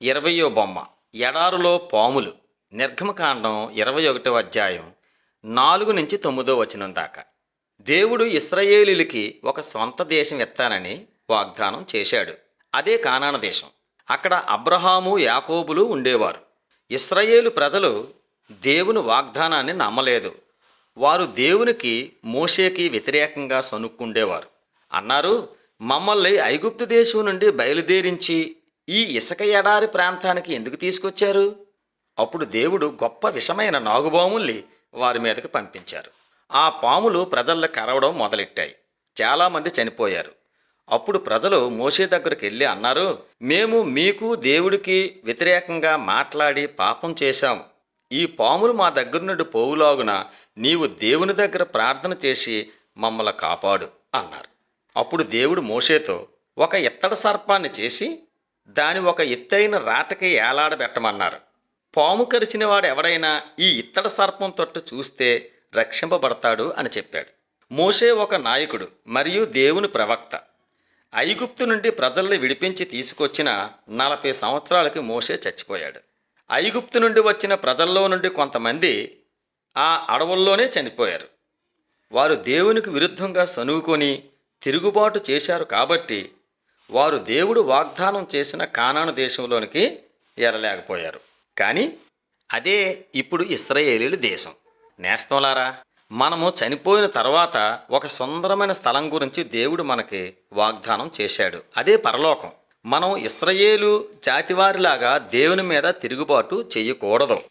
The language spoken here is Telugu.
ఇరవయో బొమ్మ ఎడారులో పాములు నిర్గమకాండం ఇరవై ఒకటో అధ్యాయం నాలుగు నుంచి తొమ్మిదో వచనం దాకా దేవుడు ఇస్రాయేలీలకి ఒక సొంత దేశం ఇస్తానని వాగ్దానం చేశాడు అదే కానాన దేశం అక్కడ అబ్రహాము యాకోబులు ఉండేవారు ఇస్రాయేలు ప్రజలు దేవుని వాగ్దానాన్ని నమ్మలేదు వారు దేవునికి మోషేకి వ్యతిరేకంగా సనుక్కుండేవారు అన్నారు మమ్మల్ని ఐగుప్తు దేశం నుండి బయలుదేరించి ఈ ఇసుక ఎడారి ప్రాంతానికి ఎందుకు తీసుకొచ్చారు అప్పుడు దేవుడు గొప్ప విషమైన నాగుబాముల్ని వారి మీదకి పంపించారు ఆ పాములు ప్రజల్లో కరవడం మొదలెట్టాయి చాలామంది చనిపోయారు అప్పుడు ప్రజలు మోషే దగ్గరికి వెళ్ళి అన్నారు మేము మీకు దేవుడికి వ్యతిరేకంగా మాట్లాడి పాపం చేశాం ఈ పాములు మా దగ్గర నుండి పోవులాగున నీవు దేవుని దగ్గర ప్రార్థన చేసి మమ్మల్ని కాపాడు అన్నారు అప్పుడు దేవుడు మోషేతో ఒక ఇత్తడి సర్పాన్ని చేసి దాని ఒక ఎత్తైన రాటకి ఏలాడబెట్టమన్నారు పాము కరిచిన వాడు ఎవడైనా ఈ ఇత్తడి సర్పం తొట్టు చూస్తే రక్షింపబడతాడు అని చెప్పాడు మోషే ఒక నాయకుడు మరియు దేవుని ప్రవక్త ఐగుప్తు నుండి ప్రజల్ని విడిపించి తీసుకొచ్చిన నలభై సంవత్సరాలకి మోషే చచ్చిపోయాడు ఐగుప్తు నుండి వచ్చిన ప్రజల్లో నుండి కొంతమంది ఆ అడవుల్లోనే చనిపోయారు వారు దేవునికి విరుద్ధంగా సనువుకొని తిరుగుబాటు చేశారు కాబట్టి వారు దేవుడు వాగ్దానం చేసిన కానాను దేశంలోనికి ఏరలేకపోయారు కానీ అదే ఇప్పుడు ఇస్రాయేలీల దేశం నేస్తంలారా మనము చనిపోయిన తర్వాత ఒక సుందరమైన స్థలం గురించి దేవుడు మనకి వాగ్దానం చేశాడు అదే పరలోకం మనం ఇస్రయేలు జాతివారిలాగా దేవుని మీద తిరుగుబాటు చేయకూడదు